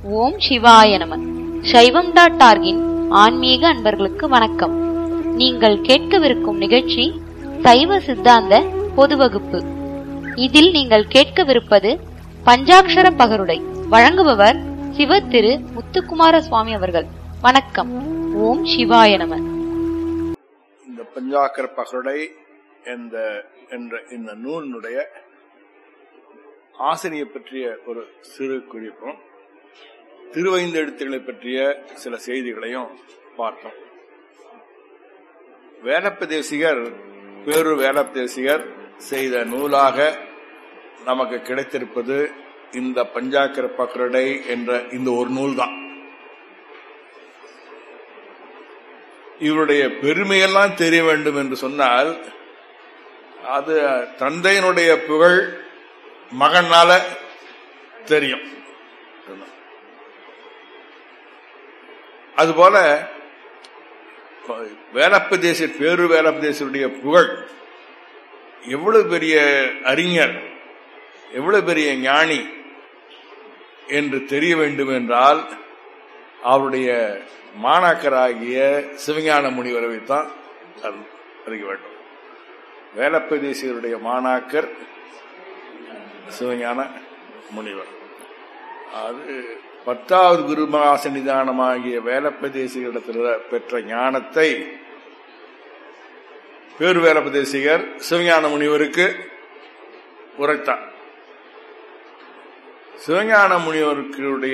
ஓம் சிவாய நம சைவம் டாட் ஆர்கின் ஆன்மீக அன்பர்களுக்கு வணக்கம் நீங்கள் கேட்கவிருக்கும் நிகழ்ச்சி சைவ சித்தாந்த பொது வகுப்பு இதில் நீங்கள் கேட்கவிருப்பது பஞ்சாக்ஷர பகருடை வழங்குபவர் சிவ திரு முத்துக்குமார சுவாமி அவர்கள் வணக்கம் ஓம் சிவாய நம இந்த பஞ்சாக்கர பகருடை என்ற என்ற இந்த நூலினுடைய ஆசிரியர் பற்றிய ஒரு சிறு குறிப்பும் திருவைந்தெழுத்துக்களை பற்றிய சில செய்திகளையும் பார்த்தோம் வேலப்பதேசிகர் பேரு வேலப்பதேசிகர் செய்த நூலாக நமக்கு கிடைத்திருப்பது இந்த பஞ்சாக்கர பகருடை என்ற இந்த ஒரு நூல் தான் இவருடைய பெருமையெல்லாம் தெரிய வேண்டும் என்று சொன்னால் அது தந்தையினுடைய புகழ் மகனால தெரியும் அதுபோல வேலப்பதேச பேரு வேலப்பதேசருடைய புகழ் எவ்வளவு பெரிய அறிஞர் எவ்வளவு பெரிய ஞானி என்று தெரிய வேண்டும் என்றால் அவருடைய மாணாக்கராகிய சிவஞான முனிவரை தான் அறிய வேண்டும் வேலப்பதேசியருடைய மாணாக்கர் சிவஞான முனிவர் அது பத்தாவது குருமகா சன்னிதானமாகிய வேலப்பதேசிகளிடத்தில் பெற்ற ஞானத்தை பேரு வேலப்பதேசிகர் சிவஞான முனிவருக்கு உரைத்தார் சிவஞான முனிவருடைய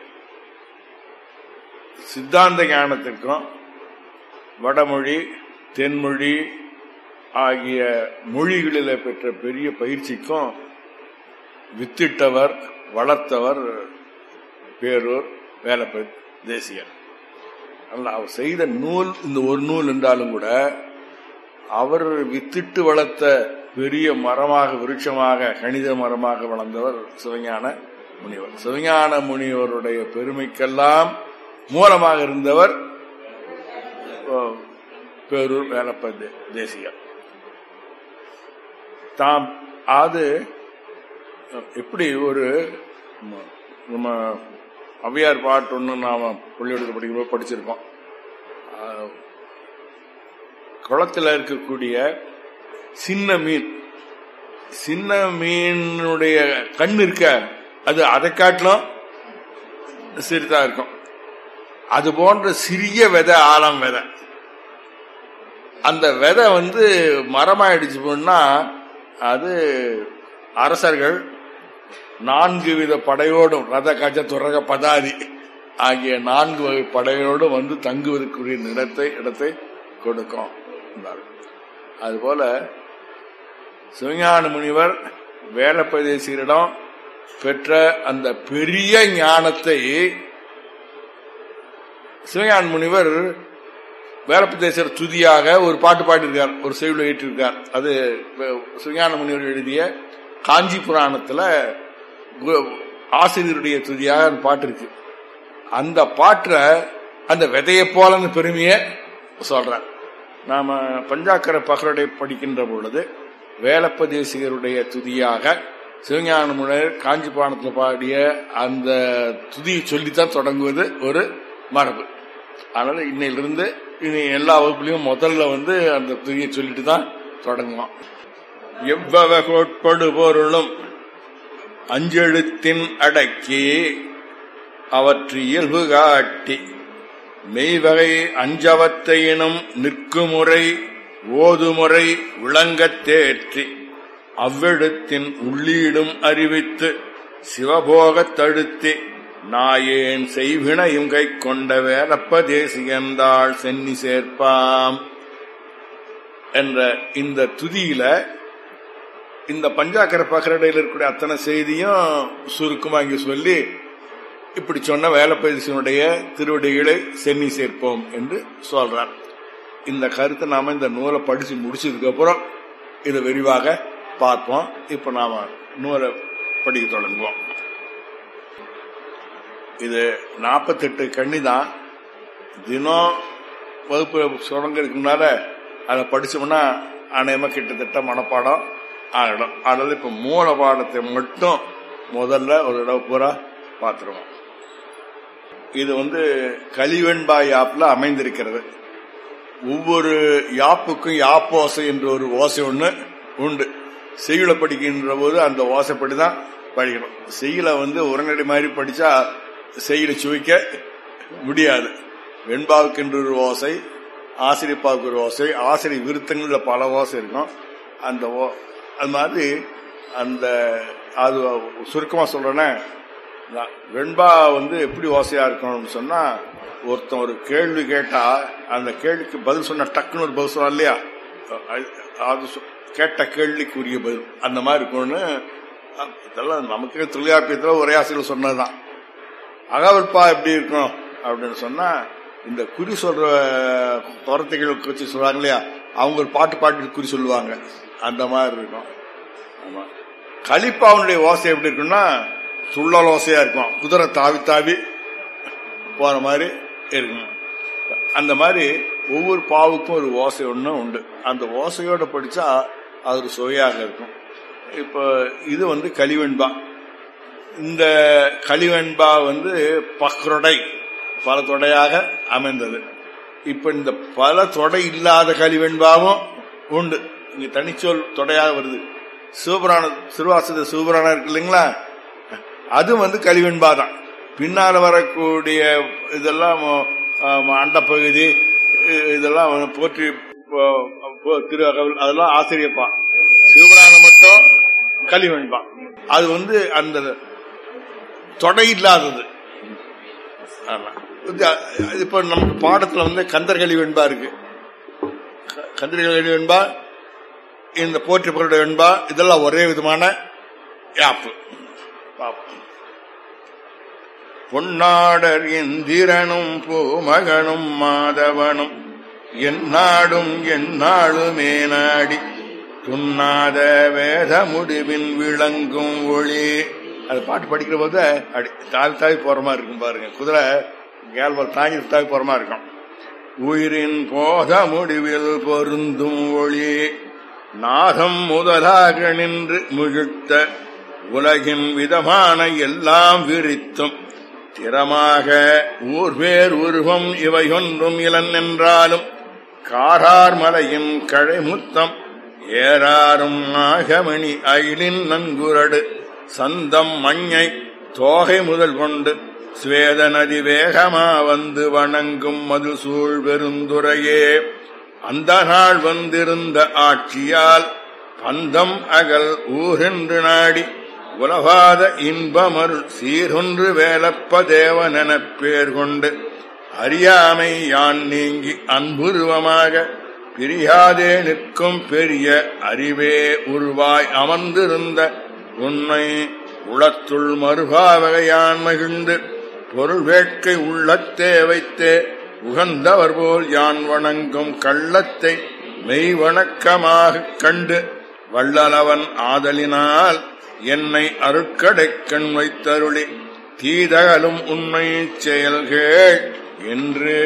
சித்தாந்த ஞானத்திற்கும் வடமொழி தென்மொழி ஆகிய மொழிகளில் பெற்ற பெரிய பயிற்சிக்கும் வித்திட்டவர் வளர்த்தவர் பேரூர் வேலப்ப தேசியர் அல்ல அவர் செய்த நூல் இந்த ஒரு நூல் என்றாலும் கூட அவர் வித்திட்டு வளர்த்த பெரிய மரமாக விருட்சமாக கணித மரமாக வளர்ந்தவர் சிவஞான முனிவர் சிவஞான முனிவருடைய பெருமைக்கெல்லாம் மூலமாக இருந்தவர் பேரூர் வேலப்ப தேசியர் தாம் அது எப்படி ஒரு நம்ம அவ்வையார் பாட்டு ஒன்று நாம பள்ளியோடத்தில் படிக்கும்போது படிச்சிருக்கோம் குளத்தில் இருக்கக்கூடிய சின்ன மீன் சின்ன மீனுடைய கண் இருக்க அது அதை காட்டிலும் சிறிதா இருக்கும் அது போன்ற சிறிய விதை ஆழம் விதை அந்த விதை வந்து மரமாயிடுச்சு போனா அது அரசர்கள் நான்கு வித படையோடும் ரத கஜ துரக பதாதி ஆகிய நான்கு வகை படையோடும் வந்து தங்குவதற்குரிய இடத்தை இடத்தை கொடுக்கும் அதுபோல சிவஞான முனிவர் வேலப்பதேசியரிடம் பெற்ற அந்த பெரிய ஞானத்தை சிவஞான முனிவர் வேலப்பதேசர் துதியாக ஒரு பாட்டு பாடியிருக்கார் ஒரு செய்யுள் ஏற்றிருக்கார் அது சிவஞான முனிவர் எழுதிய காஞ்சி புராணத்துல ஆசிரியருடைய துதியாக அந்த பாட்டு இருக்கு அந்த பாட்டுல அந்த விதையை போல அந்த பெருமைய சொல்ற நாம பஞ்சாக்கர பகரடை படிக்கின்ற பொழுது வேலப்பதேசிகருடைய துதியாக சிவஞான முனிவர் காஞ்சி புராணத்தில் பாடிய அந்த துதியை சொல்லித்தான் தொடங்குவது ஒரு மரபு அதனால இன்னையிலிருந்து இனி எல்லா வகுப்புலையும் முதல்ல வந்து அந்த துதியை சொல்லிட்டு தான் தொடங்குவோம் எவ்வக கோட்படு பொருளும் அஞ்செழுத்தின் அடக்கி அவற்று இயல்பு காட்டி மெய்வகை அஞ்சவத்தையினும் நிற்குமுறை ஓதுமுறை விளங்கத் தேற்றி அவ்வெழுத்தின் உள்ளீடும் அறிவித்து சிவபோகத் தடுத்தி நாயேன் செய்வினையும் கை கொண்ட வேலப்ப தேசியந்தாள் சென்னி சேர்ப்பாம் என்ற இந்த துதியில இந்த பஞ்சாக்கர பகரடையில் இருக்கக்கூடிய அத்தனை செய்தியும் சுருக்கமா இங்க சொல்லி இப்படி சொன்ன வேலப்பதிசனுடைய திருவடிகளை சென்னி சேர்ப்போம் என்று சொல்றார் இந்த கருத்தை நாம இந்த நூலை படிச்சு முடிச்சதுக்கு அப்புறம் இதை விரிவாக பார்ப்போம் இப்ப நாம நூலை படிக்க தொடங்குவோம் இது நாற்பத்தெட்டு கண்ணி தான் தினம் வகுப்பு தொடங்கிறதுக்கு முன்னால அதை படிச்சோம்னா அநேகமா கிட்டத்தட்ட மனப்பாடம் ஆகிடும் அதனால இப்ப மூல பாடத்தை மட்டும் முதல்ல ஒரு இடம் பூரா பார்த்துருவோம் இது வந்து கலிவெண்பா யாப்ல அமைந்திருக்கிறது ஒவ்வொரு யாப்புக்கும் யாப்போசை என்ற ஒரு ஓசை ஒண்ணு உண்டு செய்யுளை படிக்கின்ற போது அந்த ஓசைப்படி தான் படிக்கணும் செய்யுளை வந்து உரநடை மாதிரி படிச்சா செய்யுளை சுவைக்க முடியாது வெண்பாவுக்கு என்று ஒரு ஓசை ஆசிரியப்பாவுக்கு ஒரு ஓசை ஆசிரியர் விருத்தங்கள்ல பல ஓசை இருக்கும் அந்த ஓ- அது மாதிரி அந்த அது சுருக்கமா சொல்றேன்னா நான் வெண்பா வந்து எப்படி ஓசையா இருக்கணும்னு சொன்னா ஒருத்தன் ஒரு கேள்வி கேட்டா அந்த கேள்விக்கு பதில் சொன்ன டக்குன்னு ஒரு பதில் சொன்னா இல்லையா அது- அது சொ- கேட்ட கேள்விக்குரிய பதில் அந்த மாதிரி இருக்கணும்னு அஹ், இதெல்லாம் நமக்கு தொழிலாப்பியத்தில் ஒரே ஆசிரியர் சொன்னதுதான் அகவல்பா எப்படி இருக்கும் அப்படின்னு சொன்னா இந்த குறி சொல்ற குரத்தைகளுக்கு வச்சு சொல்றாங்க இல்லையா அவங்க ஒரு பாட்டு பாட்டு குறி சொல்லுவாங்க அந்த மாதிரி இருக்கும் ஆமா கலிப்பாவுடைய ஓசை எப்படி இருக்குன்னா துள்ளல் ஓசையா இருக்கும் குதிரை தாவி தாவி போற மாதிரி இருக்கும் அந்த மாதிரி ஒவ்வொரு பாவுக்கும் ஒரு ஓசை ஒண்ணு உண்டு அந்த ஓசையோட படிச்சா அது ஒரு சுவையாக இருக்கும் இப்போ இது வந்து கலிவெண்பா இந்த கலிவெண்பா வந்து பக்ரொடை பல தொடையாக அமைந்தது இப்ப இந்த பல தொடை இல்லாத கலிவெண்பாவும் உண்டு இங்க தனிச்சொல் தொடையாக வருது சிவபுராண சிறுவாசத சிவபுராணம் இருக்கு இல்லைங்களா அது வந்து கலிவெண்பா தான் பின்னால வரக்கூடிய இதெல்லாம் ஆம், அண்டப்பகுதி இ- இதெல்லாம் வந்து போற்றி போ- போ- திரு அகவல் அதெல்லாம் ஆசிரியப்பா சிவபுராணம் மட்டும் கலிவெண்பா அது வந்து அந்த தொடை இல்லாதது ஆமா. இது, அ- இப்ப நமக்கு பாடத்துல வந்து கந்தர்களி வெண்பா இருக்கு க- கந்தர்களி வெண்பா இந்த போற்றி பொருளுடைய வெண்பா இதெல்லாம் ஒரே விதமான யாப்பு பாப்போம். பொன்னாடர் எந்திரனும் பூமகனும் மாதவனும் எந்நாடும் எந்நாளுமே நாடி துண்ணாத வேத முடிவின் விளங்கும் ஒளி அது பாட்டு படிக்கிற போது அடி தாவி தாவி போற மாதிரி இருக்கும் பாருங்க குதிரை கேள்வல் தாங்கி தாவி போற மாதிரி இருக்கும் உயிரின் போத முடிவில் பொருந்தும் ஒளி நாதம் முதலாக நின்று முகிழ்த்த உலகின் விதமான எல்லாம் விரித்தும் திறமாக ஊர்வேர் உருவம் இவையொன்றும் இளன் என்றாலும் காரார் மலையின் கழைமுத்தம் ஏறாரும் ஆகமணி அயிலின் நன்குரடு சந்தம் மஞ்சை தோகை முதல் கொண்டு ஸ்வேத நதி வேகமா வந்து வணங்கும் மது சூழ் பெருந்துரையே அந்த நாள் வந்திருந்த ஆட்சியால் பந்தம் அகல் ஊரென்று நாடி உலவாத இன்பமருள் சீரொன்று வேலப்ப தேவனெனப் பேர் கொண்டு அறியாமை யான் நீங்கி அன்புருவமாக பிரியாதே நிற்கும் பெரிய அறிவே உருவாய் அமர்ந்திருந்த உன்னை உளத்துள் மறுபாவகையான் மகிழ்ந்து பொருள் வேட்கை உள்ளத்தே வைத்தே உகந்தவர் போல் யான் வணங்கும் கள்ளத்தை மெய் வணக்கமாகக் கண்டு வள்ளலவன் ஆதலினால் என்னை அருட்கடைக் கண் வைத்தருளி தீதகலும் உண்மை செயல்கள் என்று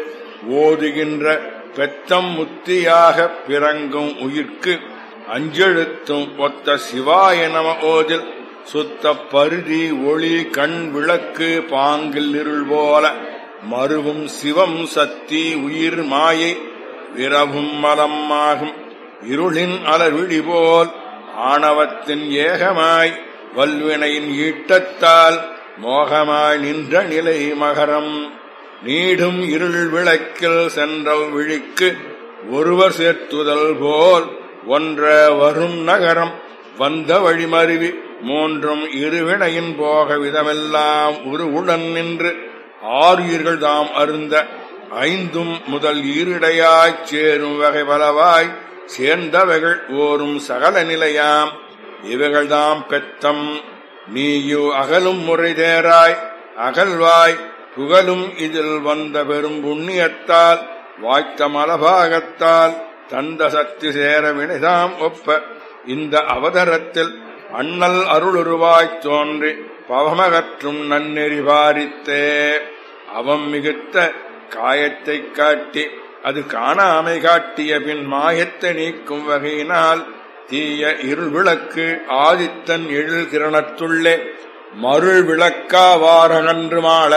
ஓதுகின்ற பெத்தம் முத்தியாக பிறங்கும் உயிர்க்கு அஞ்செழுத்தும் ஒத்த சிவாய நம ஓதில் சுத்த பருதி ஒளி கண் விளக்கு பாங்கில் இருள் போல மருவும் சிவம் சக்தி உயிர் மாயை விரவும் மலம் ஆகும் இருளின் அலர்விழி போல் ஆணவத்தின் ஏகமாய் வல்வினையின் ஈட்டத்தால் மோகமாய் நின்ற நிலை மகரம் நீடும் இருள் விளக்கில் சென்ற விழிக்கு ஒருவர் சேர்த்துதல் போல் ஒன்ற வரும் நகரம் வந்த வழிமருவி மூன்றும் இருவினையின் போக விதமெல்லாம் உருவுடன் நின்று ஆறுயிர்கள் தாம் அருந்த ஐந்தும் முதல் ஈரிடையாய்ச் சேரும் வகை பலவாய் சேர்ந்தவைகள் ஓரும் சகல நிலையாம் இவைகள்தாம் பெத்தம் நீயு அகலும் முறை தேராய் அகல்வாய் புகழும் இதில் வந்த பெரும் புண்ணியத்தால் வாய்த்த மலபாகத்தால் தந்த சக்தி சேர வினைதாம் ஒப்ப இந்த அவதரத்தில் அண்ணல் அருளுருவாய்த் தோன்றி பவமகற்றும் நன்னெறி பாரித்தே அவம் மிகுத்த காயத்தைக் காட்டி அது காணாமை காட்டிய பின் மாயத்தை நீக்கும் வகையினால் தீய இருள் விளக்கு ஆதித்தன் எழில் கிரணத்துள்ளே மருள் விளக்காவாரகன்று மாள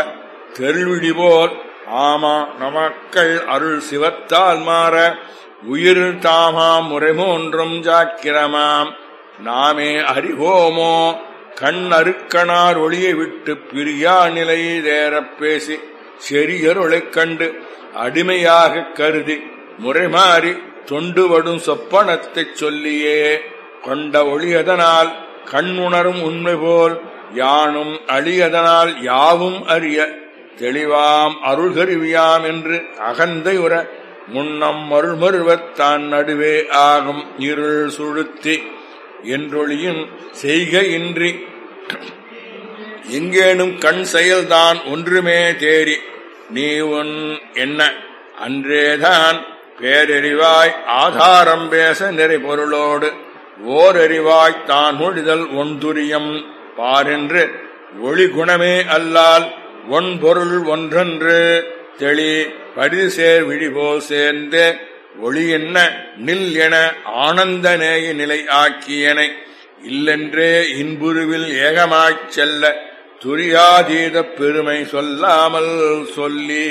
தெருவிடி போல் ஆமா நமக்கள் அருள் சிவத்தால் மாற உயிர் தாமாம் முறைமூன்றும் ஜாக்கிரமாம் நாமே அறிவோமோ கண் அருக்கனார் ஒளியை விட்டு பிரியா நிலை தேரப் பேசி செரியருளைக் கண்டு அடிமையாக கருதி முறைமாறி தொண்டுவடும் சொப்பனத்தைச் சொல்லியே கொண்ட ஒளியதனால் கண்ணுணரும் உண்மை போல் யானும் அழியதனால் யாவும் அறிய தெளிவாம் அருள்கருவியாம் என்று அகந்தை உற முன்னம் மருள்மருவத்தான் நடுவே ஆகும் இருள் சுழுத்தி என்றொழியின் செய்கையின்றி எங்கேனும் கண் செயல்தான் ஒன்றுமே தேறி நீ உன் என்ன அன்றேதான் பேரறிவாய் ஆதாரம் பேச நிறை பொருளோடு ஓரறிவாய் தான் மொழிதல் ஒன்துரியம் பாரென்று ஒளி குணமே அல்லால் ஒன் பொருள் ஒன்றென்று தெளி பரிசேர் விழிபோல் சேர்ந்து ஒளி என்ன நில் என ஆனந்த நேய நிலை ஆக்கியனை இல்லென்றே இன்புருவில் ஏகமாய்ச் செல்ல துரியாதீத பெருமை சொல்லாமல் சொல்லி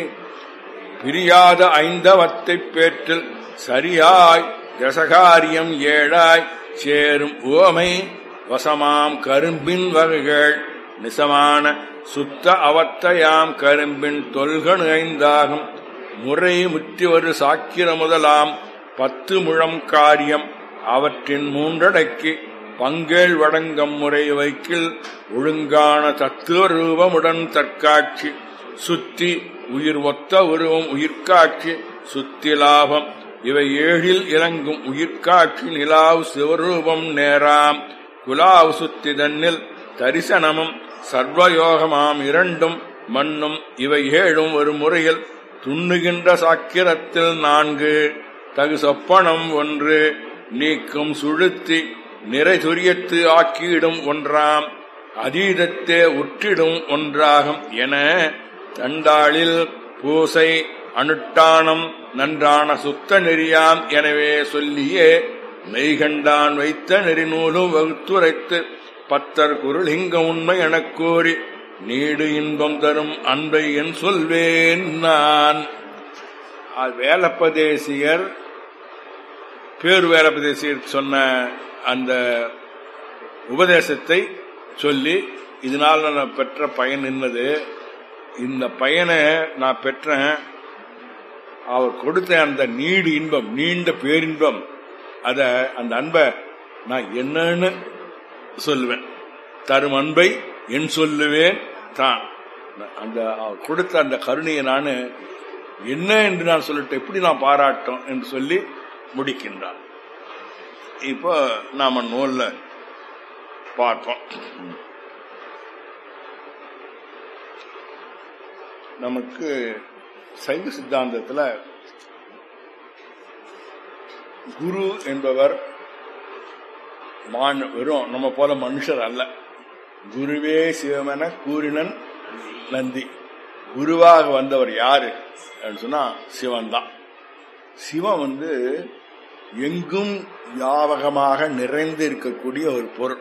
பிரியாத ஐந்தவத்தைப் பேற்றில் சரியாய் ரசகாரியம் ஏழாய் சேரும் உவமை வசமாம் கரும்பின் வகைகள் நிசமான சுத்த அவத்தையாம் கரும்பின் தொல்கணு ஐந்தாகும் முறை முற்றிவரு சாக்கிர முதலாம் பத்து முழம் காரியம் அவற்றின் மூன்றடக்கி பங்கேள் வடங்கம் முறை வைக்கில் ஒழுங்கான தத்துவ ரூபமுடன் தற்காட்சி சுத்தி உயிர் ஒத்த உருவம் உயிர்காட்சி சுத்தி லாபம் இவை ஏழில் இறங்கும் உயிர்காட்சி நிலாவு சிவரூபம் நேராம் குலாவு சுத்தி தன்னில் தரிசனமும் சர்வயோகமாம் இரண்டும் மண்ணும் இவை ஏழும் ஒரு முறையில் துண்ணுகின்ற சாக்கிரத்தில் நான்கு தகு சொப்பனம் ஒன்று நீக்கும் சுழுத்தி நிறை துரியத்து ஆக்கியிடும் ஒன்றாம் அதீதத்தே உற்றிடும் ஒன்றாகும் என தண்டாளில் பூசை அனுட்டானம் நன்றான சுத்த நெறியாம் எனவே சொல்லியே மெய்கண்டான் வைத்த நெறிநூலும் வகுத்துரைத்து பத்தர் குருள் இங்க உண்மை எனக் கூறி நீடு இன்பம் தரும் அன்பை என் சொல்வேன் நான் வேலப்பதேசியர் பேர் வேலப்பதேசியர் சொன்ன அந்த உபதேசத்தை சொல்லி இதனால் நான் பெற்ற பயன் என்னது இந்த பயனை நான் பெற்றேன் அவர் கொடுத்த அந்த நீடு இன்பம் நீண்ட பேரின்பம் அத அந்த அன்பை நான் என்னன்னு சொல்லுவேன் தரும் அன்பை என் சொல்லுவேன் தான் அந்த அவர் கொடுத்த அந்த கருணையை நான் என்ன என்று நான் சொல்லிட்டு எப்படி நான் பாராட்டும் என்று சொல்லி முடிக்கின்றான் இப்போ நாம நூல்ல பார்ப்போம் நமக்கு சைவ சித்தாந்தத்துல குரு என்பவர் மான் வெறும் நம்ம போல மனுஷர் அல்ல குருவே சிவமென கூறினன் நந்தி குருவாக வந்தவர் யாரு சொன்னா சிவன் தான் சிவன் வந்து எங்கும் யாவகமாக நிறைந்து இருக்கக்கூடிய ஒரு பொருள்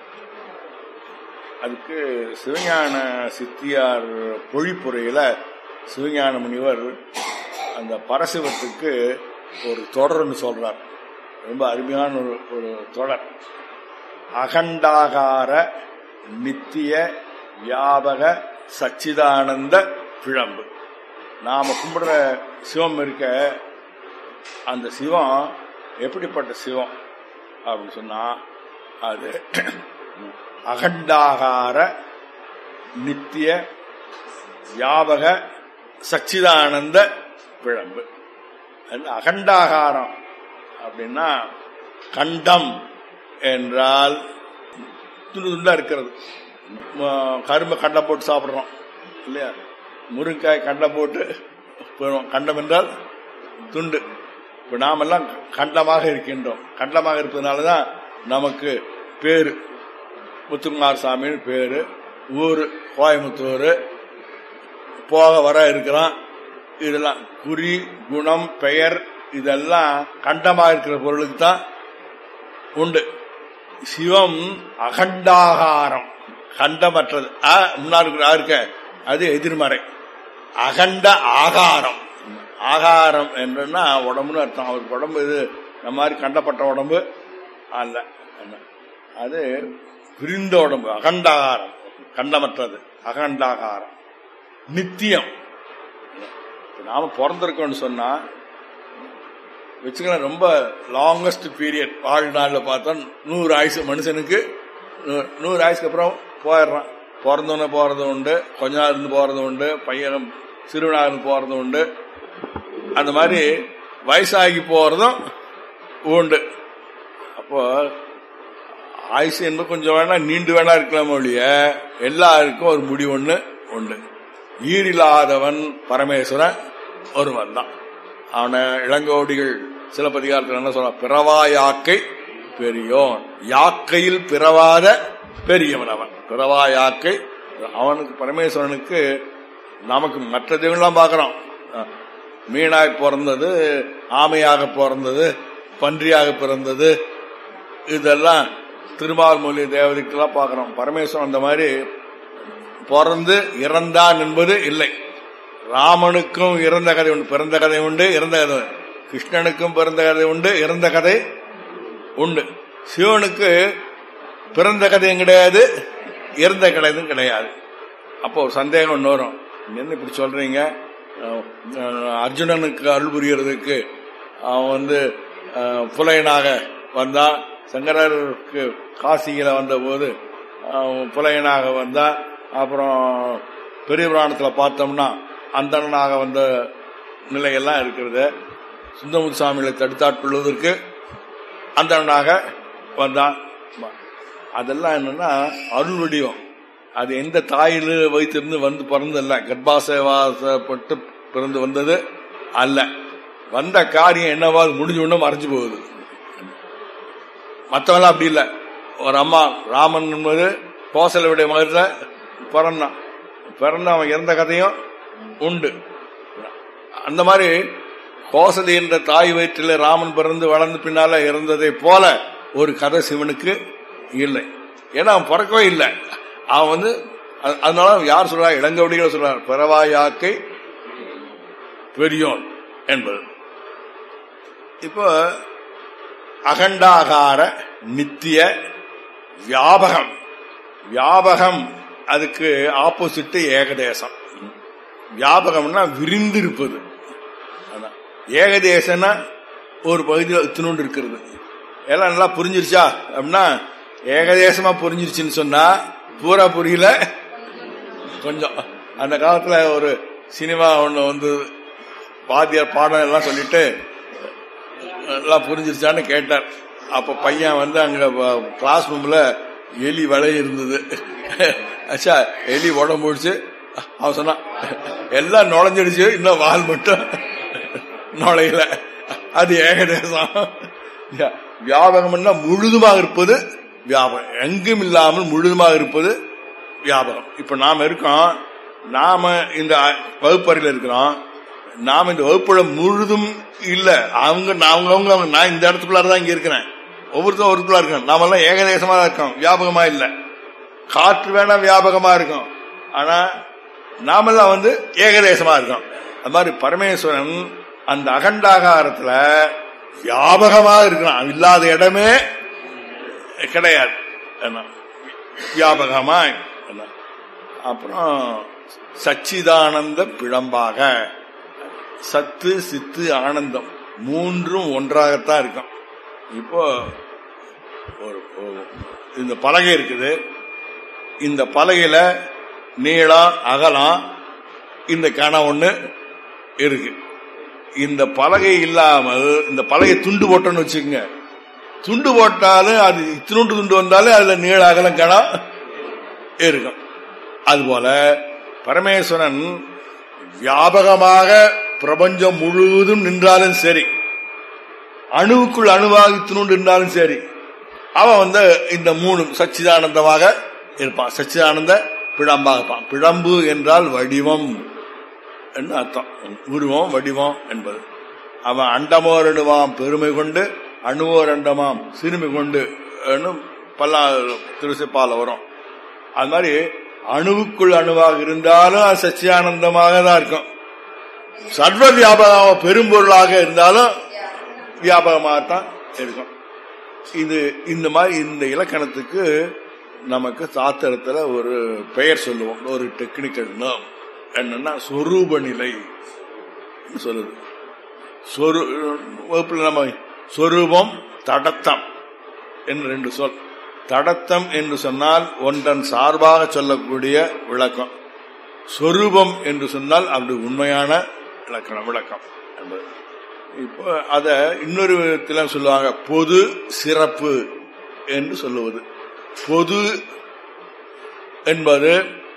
அதுக்கு சிவஞான சித்தியார் பொழிப்புரையில சிவஞான முனிவர் அந்த பரசிவத்துக்கு ஒரு தொடர்னு சொல்றார் ரொம்ப அருமையான ஒரு ஒரு தொடர் அகண்டாகார நித்திய வியாபக சச்சிதானந்த பிழம்பு நாம கும்பிடுற சிவம் இருக்க அந்த சிவம் எப்படிப்பட்ட சிவம் அப்படின்னு சொன்னா அது அகண்டாகார நித்திய வியாபக சச்சிதானந்த பிழம்பு அது அகண்டாகாரம் அப்படின்னா கண்டம் என்றால் துண்டு துண்டா இருக்கிறது கரும்பு கண்டம் போட்டு சாப்பிட்றோம் இல்லையா முருங்காய் கண்டம் போட்டு போயிடும் கண்டம் என்றால் துண்டு இப்போ நாமெல்லாம் கண்டமாக இருக்கின்றோம் கண்டமாக இருப்பதனால தான் நமக்கு பேரு முத்துக்குமார் சாமின்னு பேரு ஊர் கோயம்புத்தூர் போக வர இருக்கிறான் இதெல்லாம் குறி குணம் பெயர் இதெல்லாம் கண்டமாக இருக்கிற பொருளுக்கு தான் உண்டு சிவம் அகண்டாகாரம் கண்டமற்றது முன்னாள் இருக்க அது எதிர்மறை அகண்ட ஆகாரம் ஆகாரம் என்றுன்னா உடம்புன்னு அர்த்தம் அவருக்கு உடம்பு இது நம்ம மாதிரி கண்டப்பட்ட உடம்பு அல்ல அது விரிந்த உடம்பு அகண்டாகாரம் கண்டமற்றது அகண்டாகாரம் நித்தியம் இப்ப நாம பிறந்திருக்கோம்னு சொன்னா வச்சுக்கலாம் ரொம்ப லாங்கஸ்ட் பீரியட் வாழ்நாள்ல பார்த்தா நூறு ஆயுசு மனுஷனுக்கு நூ- நூறு ஆயுசுக்கு அப்புறம் போயிடுறான் பிறந்தவன போறது உண்டு கொஞ்ச நாள் இருந்து போறது உண்டு பையனும் சிறுவனா இருந்து போறது உண்டு அந்த மாதிரி வயசாகி போறதும் உண்டு அப்போ ஆயுசு என்பது கொஞ்சம் வேணா நீண்டு வேணா இருக்கலாம் ஒழிய எல்லாருக்கும் ஒரு முடிவு ஒண்ணு உண்டு ஈரில்லாதவன் பரமேஸ்வரன் ஒருவன் தான் அவனை இளங்கோடிகள் சிலப்பதிகாரத்தில் என்ன சொல்ற பிறவா யாக்கை பெரியோன் யாக்கையில் பிறவாத பெரியவன் அவன் பிறவா யாக்கை அவனுக்கு பரமேஸ்வரனுக்கு நமக்கு மற்ற தெய்வம்லாம் பார்க்கிறோம் அஹ், மீனாய் பிறந்தது ஆமையாக பிறந்தது பன்றியாக பிறந்தது இதெல்லாம் திருமால்மொழி தேவதைக்கெல்லாம் பார்க்கிறோம் பரமேஸ்வரன் அந்த மாதிரி பிறந்து இறந்தான் என்பது இல்லை ராமனுக்கும் இறந்த கதை உண்டு பிறந்த கதை உண்டு இறந்த கதை உண்டு. கிருஷ்ணனுக்கும் பிறந்த கதை உண்டு இறந்த கதை உண்டு சிவனுக்கு பிறந்த கதையும் கிடையாது இறந்த கதையும் கிடையாது அப்போ ஒரு சந்தேகம் ஒன்று வரும் என்ன இப்படி சொல்றீங்க அஹ், அஹ், அர்ஜுனனுக்கு அருள் புரியறதுக்கு அவன் வந்து அஹ், புலையனாக வந்தா சங்கரருக்கு காசியில வந்த போது அவன் புலையனாக வந்தா அப்புறம் பெரிய புராணத்துல பார்த்தோம்னா அந்தணனாக வந்த நிலையெல்லாம் இருக்கிறது சுந்தரமுத்து சுவாமிகளை தடுத்தாட்கொள்வதற்கு அந்தணனாக வந்தான் அதெல்லாம் என்னன்னா அருள் வடிவம் அது எந்த தாயில வைத்திருந்து வந்து பிறந்தல்ல கர்ப்பாசவாசப்பட்டு பிறந்து வந்தது அல்ல வந்த காரியம் என்னவா அது முடிஞ்ச உடனே மறைஞ்சு போகுது மற்றவெல்லாம் அப்படி இல்லை ஒரு அம்மா ராமன் என்பது கோசலையுடைய மகத்துல பிறந்தான் பிறந்து அவன் இறந்த கதையும் உண்டு அந்த மாதிரி கோசலை என்ற தாய் வயிற்றில் ராமன் பிறந்து வளர்ந்து பின்னால இறந்ததை போல ஒரு கதை சிவனுக்கு இல்லை ஏன்னா அவன் பிறக்கவே இல்லை அவன் வந்து அ- அதனால யார் சொல்றா இளங்கவடிகள் சொல்றார் பிறவாயாக்கை பெரியோன் என்பது இப்போ அகண்டாகார நித்திய வியாபகம் வியாபகம் அதுக்கு ஆப்போசிட் ஏகதேசம் வியாபகம்னா விரிந்திருப்பது அதான். ஏகதேசம்னா ஒரு பகுதியில் இத்தினோண்டு இருக்கிறது எல்லாம் நல்லா புரிஞ்சிருச்சா அப்படின்னா ஏகதேசமா புரிஞ்சிருச்சுன்னு சொன்னா பூரா புரியல கொஞ்சம் அந்த காலத்துல ஒரு சினிமா ஒண்ணு வந்து வாத்தியார் பாடம் எல்லாம் சொல்லிட்டு எல்லாம் புரிஞ்சிருச்சான்னு கேட்டார் அப்ப பையன் வந்து அங்க கிளாஸ் ரூம்ல எலி வலை இருந்தது அச்சா எலி உடம்பு முடிச்சு அவன் சொன்னான் எல்லாம் நுழைஞ்சிடுச்சு இன்னும் வால் மட்டும் நுழையல அது ஏகதேசம் வியாபகம்னா முழுதுமாக இருப்பது வியாபகம் எங்கும் இல்லாமல் முழுதுமாக இருப்பது வியாபகம் இப்ப நாம இருக்கோம் நாம இந்த வகுப்பறையில் இருக்கிறோம் நாம இந்த வகுப்புல முழுதும் இல்ல அவங்க அவங்க அவங்க அவங்க நான் இந்த இடத்துக்குள்ளார தான் இங்க இருக்கிறேன் ஒவ்வொருத்தரும் ஒருத்தருக்குள்ள இருக்கோம் நாம எல்லாம் ஏகதேசமா தான் இருக்கோம் வியாபகமா இல்ல காற்று வேணா வியாபகமா இருக்கும் ஆனா நாமெல்லாம் வந்து ஏகதேசமா இருக்கோம் அது மாதிரி பரமேஸ்வரன் அந்த அகண்டாகாரத்துல வியாபகமா இருக்கிறான் இல்லாத இடமே கிடையாது என்ன, வியாபகமா என்ன. அப்புறம் சச்சிதானந்த பிழம்பாக சத்து சித்து ஆனந்தம் மூன்றும் ஒன்றாகத்தான் இருக்கும் இப்போ ஒரு ஒரு- இந்த பலகை இருக்குது இந்த பலகையில நீளம் அகலம் இந்த கணம் ஒண்ணு இருக்கு இந்த பலகை இல்லாமல் இந்த பலகை துண்டு போட்டோன்னு வச்சுக்கோங்க துண்டு போட்டாலும் அது இத்தினூண்டு துண்டு வந்தாலும் அதுல நீள அகலம் கணம் இருக்கும் அதுபோல பரமேஸ்வரன் வியாபகமாக பிரபஞ்சம் முழுவதும் நின்றாலும் சரி அணுவுக்குள் அணுவாக இத்தினூண்டு இருந்தாலும் சரி அவன் வந்து இந்த மூணு சச்சிதானந்தமாக இருப்பான் சச்சிதானந்த பிழம்பாக இருப்பான் பிழம்பு என்றால் வடிவம் என்று அர்த்தம் உருவம் வடிவம் என்பது அவன் அண்டமோர் அணுவாம் பெருமை கொண்டு அணுவோர் அண்டமாம் சிறுமை கொண்டு பல்லா திருசிப்பால வரும் அது மாதிரி அணுவுக்குள் அணுவாக இருந்தாலும் அது சச்சியானந்தமாக தான் இருக்கும் சர்வ வியாபகமாக பெரும்பொருளாக இருந்தாலும் வியாபகமாகத்தான் இருக்கும் இது இந்த மாதிரி இந்த இலக்கணத்துக்கு நமக்கு சாத்திரத்துல ஒரு பெயர் சொல்லுவோம் ஒரு டெக்னிக்கல் நேம் என்னன்னா சொரூப நிலை சொல்லுது சொரு வகுப்புல நம்ம சொரூபம் தடத்தம் என்று ரெண்டு சொல் தடத்தம் என்று சொன்னால் ஒன்றன் சார்பாக சொல்லக்கூடிய விளக்கம் சொரூபம் என்று சொன்னால் அப்படி உண்மையான இலக்கணம் விளக்கம் என்பது இப்போ அத இன்னொரு விதத்தில் சொல்லுவாங்க பொது சிறப்பு என்று சொல்லுவது பொது என்பது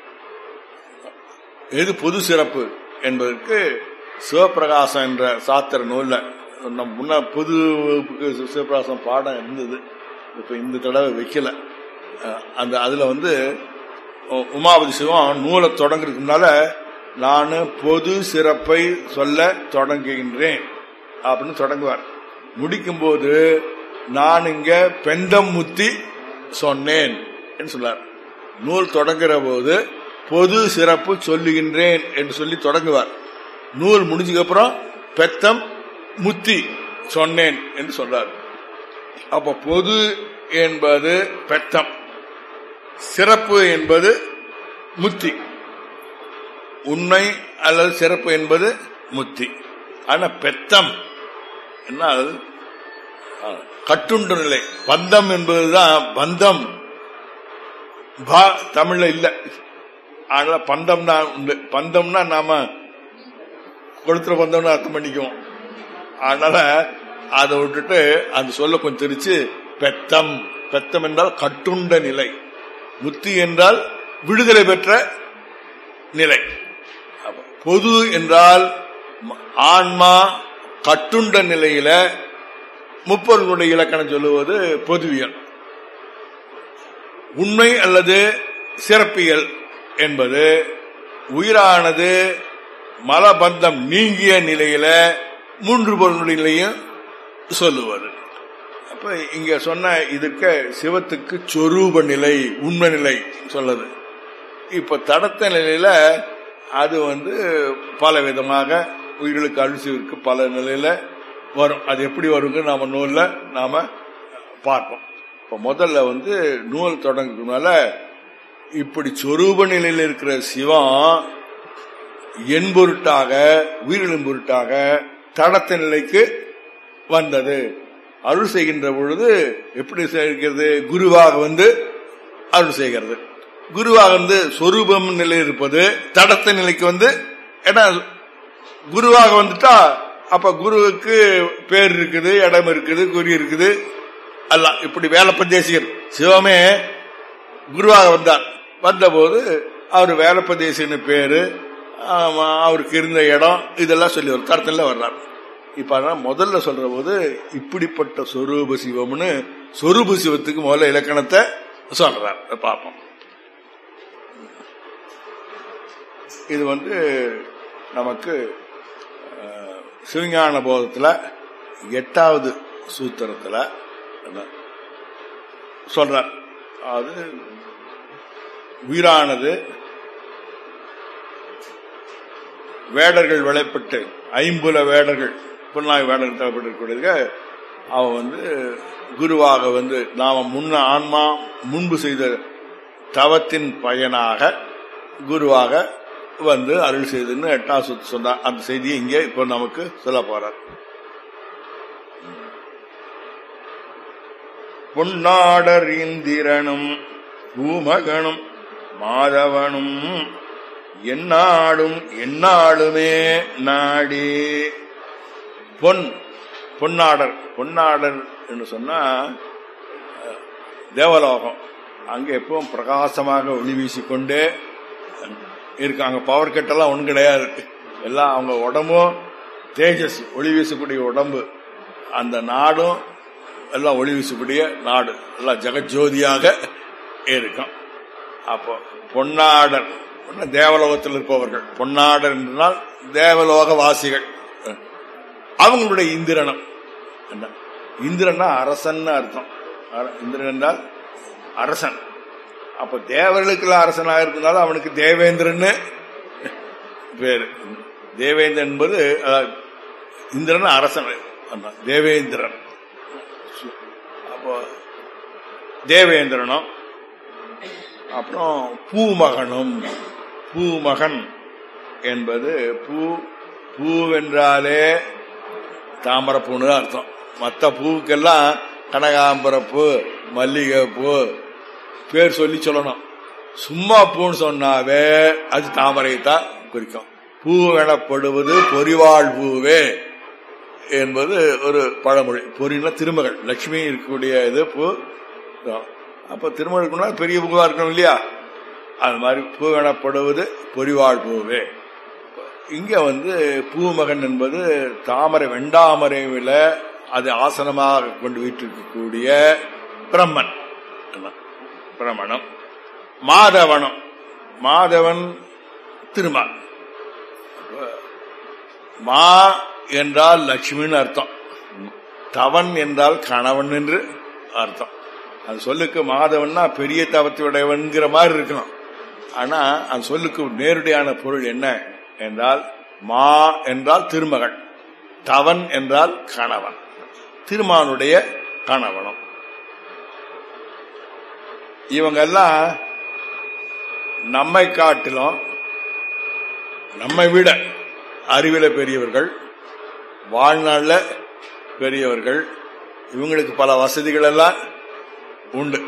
எது பொது சிறப்பு என்பதற்கு சிவபிரகாசம் என்ற சாத்திர நூல்ல நம்ம முன்ன பொது வகுப்புக்கு சிவபிரகாசம் பாடம் இருந்தது இப்ப இந்த தடவை வைக்கல அஹ் அந்த அதுல வந்து உ- உமாபதி சிவம் நூலை தொடங்குறதுக்கு முன்னால நான் பொது சிறப்பை சொல்ல தொடங்குகின்றேன் அப்படின்னு தொடங்குவார் முடிக்கும்போது நான் இங்க பெந்தம் முத்தி சொன்னேன் என்று சொன்னார் நூல் தொடங்குற போது பொது சிறப்பு சொல்லுகின்றேன் என்று சொல்லி தொடங்குவார் நூல் முடிஞ்சதுக்கு அப்புறம் பெத்தம் முத்தி சொன்னேன் என்று சொல்றார் அப்ப பொது என்பது பெத்தம் சிறப்பு என்பது முத்தி உண்மை அல்லது சிறப்பு என்பது முத்தி ஆனா பெத்தம் என்ன அது? ஆ, கட்டுண்டு நிலை பந்தம் என்பதுதான் பந்தம் பா தமிழ்ல இல்ல அதனால பந்தம்னா உண்டு பந்தம்னா நாம கொளுத்துற பந்தம்னு அர்த்தம் பண்ணிக்குவோம் அதனால அதை விட்டுட்டு அந்த சொல்ல கொஞ்சம் திரிச்சு பெத்தம் பெத்தம் என்றால் கட்டுண்ட நிலை முத்தி என்றால் விடுதலை பெற்ற நிலை அப்ப பொது என்றால் ம- ஆன்மா கட்டுண்ட நிலையில முப்பொருளுடைய இலக்கணம் சொல்லுவது பொதுவியல் உண்மை அல்லது சிறப்பியல் என்பது உயிரானது மலபந்தம் நீங்கிய நிலையில மூன்று பொருளுடைய நிலையும் சொல்லுவது அப்ப இங்க சொன்ன இதுக்கு சிவத்துக்கு சொரூப நிலை உண்மை நிலை சொல்லுது இப்ப தடத்த நிலையில அது வந்து பல விதமாக உயிர்களுக்கு அழிச்சுவிற்கு பல நிலையில வரும் அது எப்படி வருங்க நாம நூல்ல நாம பார்ப்போம் இப்ப முதல்ல வந்து நூல் தொடங்குறதுனால இப்படி சொரூப நிலையில் இருக்கிற சிவம் என் பொருட்டாக உயிரிழும் பொருட்டாக தடத்த நிலைக்கு வந்தது அருள் செய்கின்ற பொழுது எப்படி செய்கிறது குருவாக வந்து அருள் செய்கிறது குருவாக வந்து சொரூபம் நிலை இருப்பது தடத்த நிலைக்கு வந்து ஏன்னா குருவாக வந்துட்டா அப்ப குருவுக்கு பேர் இருக்குது இடம் இருக்குது குறி இருக்குது எல்லாம் இப்படி வேலப்பதேசிகர் சிவமே குருவாக வந்தார் வந்தபோது அவர் வேலப்பதேசின்னு பேரு ஆமா, அவருக்கு இருந்த இடம் இதெல்லாம் சொல்லி வரும் தரத்தில் வர்றார் இப்ப ஆனா முதல்ல சொல்ற போது இப்படிப்பட்ட சொரூப சிவம்னு சொரூப சிவத்துக்கு முதல்ல இலக்கணத்தை சொல்றார் அதை பார்ப்போம் இது வந்து நமக்கு அஹ், சிவஞான போதத்துல எட்டாவது சூத்திரத்துல என்ன சொல்றார் அது உயிரானது வேடர்கள் விளைப்பட்டு ஐம்புல வேடர்கள் புன்னாய் வேடர்கள் தேவைப்பட்டிருக்கூடிய அவன் வந்து குருவாக வந்து நாம முன்ன ஆன்மா முன்பு செய்த தவத்தின் பயனாக குருவாக வந்து அருள் செய்துன்னு எட்டாம் சுத்து சொன்னார் அந்த செய்தியை இங்கே இப்போ நமக்கு சொல்ல போறார் பொன்னாடர் இந்திரனும் பூமகனும் மாதவனும் என்னாடும் என்னாளுமே நாடி பொன் பொன்னாடர் பொன்னாடர் என்று சொன்னா அஹ், தேவலோகம் அங்க எப்பவும் பிரகாசமாக ஒளி வீசிக்கொண்டே இருக்காங்க பவர் கட்டெல்லாம் ஒன்றும் கிடையாது எல்லாம் அவங்க உடம்பும் தேஜஸ் ஒளி வீசக்கூடிய உடம்பு அந்த நாடும் எல்லாம் ஒளி வீசக்கூடிய நாடு எல்லாம் ஜெகஜோதியாக இருக்கும் அப்போ பொன்னாடர் பொன்ன- தேவலோகத்தில் இருப்பவர்கள் பொன்னாடர் என்றால் தேவலோக வாசிகள் அவங்களுடைய இந்திரனம் என்ன இந்திரன்னா அரசன் அர்த்தம் அர- இந்திரன் என்றால் அரசன் அப்ப தேவர்களுக்கெல்லாம் அரசனாக இருந்தனால அவனுக்கு தேவேந்திரன்னு பேரு தேவேந்திரன் என்பது அஹ், இந்திரன் அரசன் அதான், தேவேந்திரன் அப்போ தேவேந்திரனும் அப்புறம் பூமகனும் பூமகன் என்பது பூ பூவென்றாலே தாமரப்பூன்னு அர்த்தம் மற்ற பூவுக்கெல்லாம் கனகாம்பரப்பூ மல்லிகைப்பூ பேர் சொல்லி சொல்லணும் சும்மா பூன்னு சொன்னாவே அது தாமரையை தான் குறிக்கும் பூ எனப்படுவது பொறிவாழ் பூவே என்பது ஒரு பழமொழி பொறினா திருமகள் லட்சுமி இருக்கக்கூடிய இது பூ அப்ப திருமகளுக்குன்னா பெரிய பூவா இருக்கணும் இல்லையா அது மாதிரி பூ எனப்படுவது பொறிவாழ் பூவே இங்க வந்து பூமகன் என்பது தாமரை வெண்டாமரையில அது ஆசனமாக கொண்டு வீட்டிருக்கக்கூடிய பிரம்மன் பிரமணம் மாதவனம் மாதவன் திருமால் மா என்றால் லட்சுமின்னு அர்த்தம் தவன் என்றால் கணவன் என்று அர்த்தம் அது சொல்லுக்கு மாதவன்னா பெரிய தவத்தையுடையவன்கிற மாதிரி இருக்கணும் ஆனா அந்த சொல்லுக்கு நேரடியான பொருள் என்ன என்றால் மா என்றால் திருமகள் தவன் என்றால் கணவன் திருமானுடைய கணவனும் இவங்க எல்லாம் நம்மை காட்டிலும் நம்மை விட அறிவில பெரியவர்கள் வாழ்நாள்ல பெரியவர்கள் இவங்களுக்கு பல வசதிகள் எல்லாம் உண்டு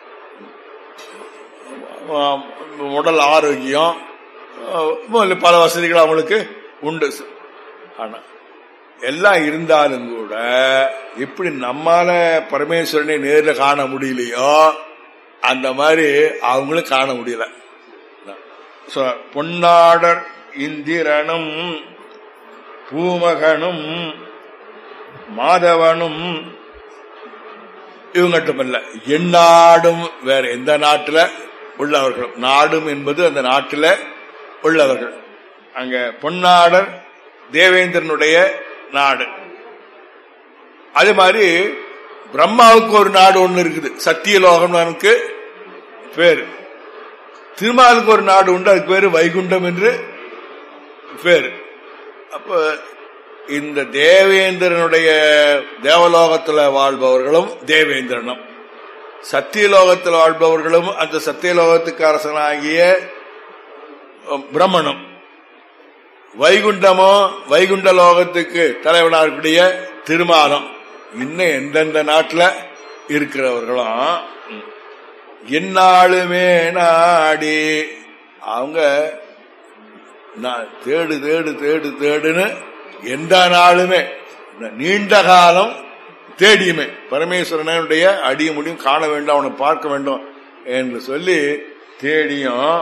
ஆம், உடல் ஆரோக்கியம் ஆஹ், பல வசதிகள் அவங்களுக்கு உண்டு ஆனா எல்லாம் இருந்தாலும் கூட எப்படி நம்மால பரமேஸ்வரனை நேர்ல காண முடியலையோ அந்த மாதிரி அவங்களும் காண முடியல So, பொன்னாடர் இந்திரனும் பூமகனும் மாதவனும் இவங்கட்டுமல்ல எந்நாடும் வேற எந்த நாட்டுல உள்ளவர்களும் நாடும் என்பது அந்த நாட்டுல உள்ளவர்கள் அங்க பொன்னாடர் தேவேந்திரனுடைய நாடு அதே மாதிரி பிரம்மாவுக்கு ஒரு நாடு ஒண்ணு இருக்குது சத்தியலோகம்னு பேரு திருமாலுக்கு ஒரு நாடு உண்டு அதுக்கு பேரு வைகுண்டம் என்று பேரு அப்ப இந்த தேவேந்திரனுடைய தேவலோகத்துல வாழ்பவர்களும் தேவேந்திரனும் சத்தியலோகத்தில் வாழ்பவர்களும் அந்த சத்தியலோகத்துக்கு அரசனாகிய அஹ், பிரம்மனும் வைகுண்டமோ வைகுண்ட லோகத்துக்கு தலைவனாக இருக்கக்கூடிய திருமாலம் இன்னும் எந்தெந்த நாட்டுல இருக்கிறவர்களும் ம், எந்நாளுமே நாடி அவங்க நான் தேடு தேடு தேடு தேடுன்னு எந்த நாளுமே நீண்ட காலம் தேடியுமே பரமேஸ்வரனுடைய அடிய முடியும் காண வேண்டும் அவனை பார்க்க வேண்டும் என்று சொல்லி தேடியும்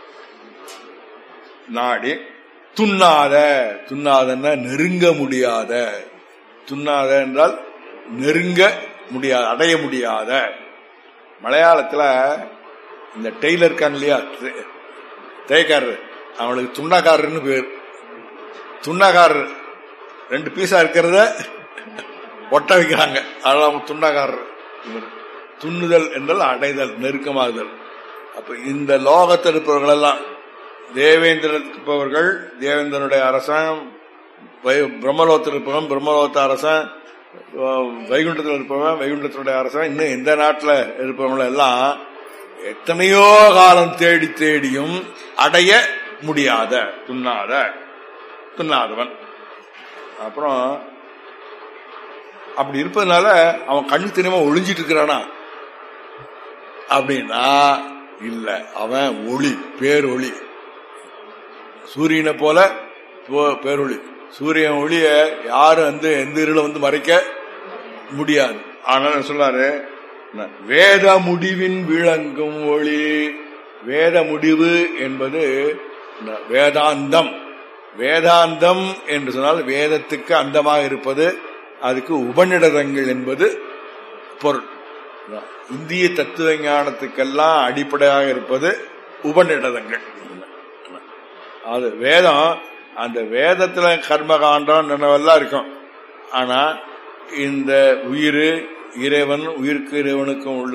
நாடி துண்ணாத துண்ணாதன்னா நெருங்க முடியாத துண்ணாத என்றால் நெருங்க முடியாத அடைய முடியாத மலையாளத்துல இந்த டெய்லர் இருக்கான் இல்லையா தே- தேய்க்காரர் அவனுக்கு துண்ணக்காரர்னு பேர் துண்ணக்காரர் ரெண்டு பீஸா இருக்கிறத ஒட்ட வைக்கிறாங்க அதனால அவங்க துண்ணக்காரர் இவர். துண்ணுதல் என்றால் அடைதல் நெருக்கமாகுதல் அப்ப இந்த லோகத்தில் இருப்பவர்கள் எல்லாம் தேவேந்திரனுக்கு இருப்பவர்கள் தேவேந்திரனுடைய அரசன் வை- பிரம்மலோகத்தில் இருப்பவன் பிரம்மலோகத்த அரசன் அஹ், வைகுண்டத்தில் இருப்பவன் வைகுண்டத்தினுடைய அரசன் இன்னும் எந்த நாட்டில் இருப்பவங்க எல்லாம் எத்தனையோ காலம் தேடி தேடியும் அடைய முடியாத துண்ணாத துண்ணாதவன் அப்புறம் அப்படி இருப்பதனால அவன் கண்ணு தெரியாம ஒளிஞ்சிட்டு இருக்கிறானா அப்படின்னா இல்ல அவன் ஒளி பேரொளி சூரியனை போல போ- பேரொளி சூரியன் ஒளிய யாரும் வந்து எந்த இருள வந்து மறைக்க முடியாது ஆனால் என்ன சொல்றாரு வேத முடிவின் விளங்கும் ஒளி வேத முடிவு என்பது வேதாந்தம் வேதாந்தம் என்று சொன்னால் வேதத்துக்கு அந்தமாக இருப்பது அதுக்கு உபநிடதங்கள் என்பது பொருள் இந்திய தத்துவ ஞானத்துக்கெல்லாம் அடிப்படையாக இருப்பது உபநிடதங்கள் அது வேதம் அந்த வேதத்துல கர்மகாண்டம் நினைவெல்லாம் இருக்கும் ஆனா இந்த உயிர் இறைவன் உயிருக்கு இறைவனுக்கும் உள்ள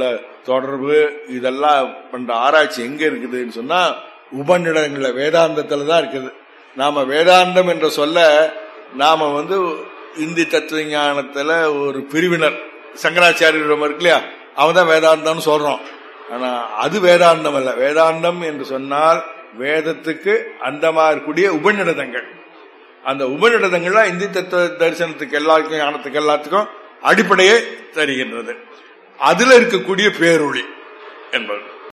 தொடர்பு இதெல்லாம் பண்ற ஆராய்ச்சி எங்க இருக்குதுன்னு சொன்னா உபநிடங்கள்ல வேதாந்தத்துல தான் இருக்குது நாம வேதாந்தம் என்ற சொல்ல நாம வந்து இந்தி தத்துவ ஞானத்துல ஒரு பிரிவினர் சங்கராச்சாரியிடம் இருக்கு இல்லையா அவன் தான் வேதாந்தம்னு சொல்றோம் ஆனா அது வேதாந்தம் அல்ல வேதாந்தம் என்று சொன்னால் வேதத்துக்கு அந்தமா இருக்கக்கூடிய உபநிடதங்கள் அந்த உபநிடதங்கள்லாம் இந்தி தத்துவ தரிசனத்துக்கு எல்லாருக்கும் ஞானத்துக்கு எல்லாத்துக்கும் அடிப்படையே தருகின்றது அதுல இருக்கக்கூடிய பேரொளி என்பது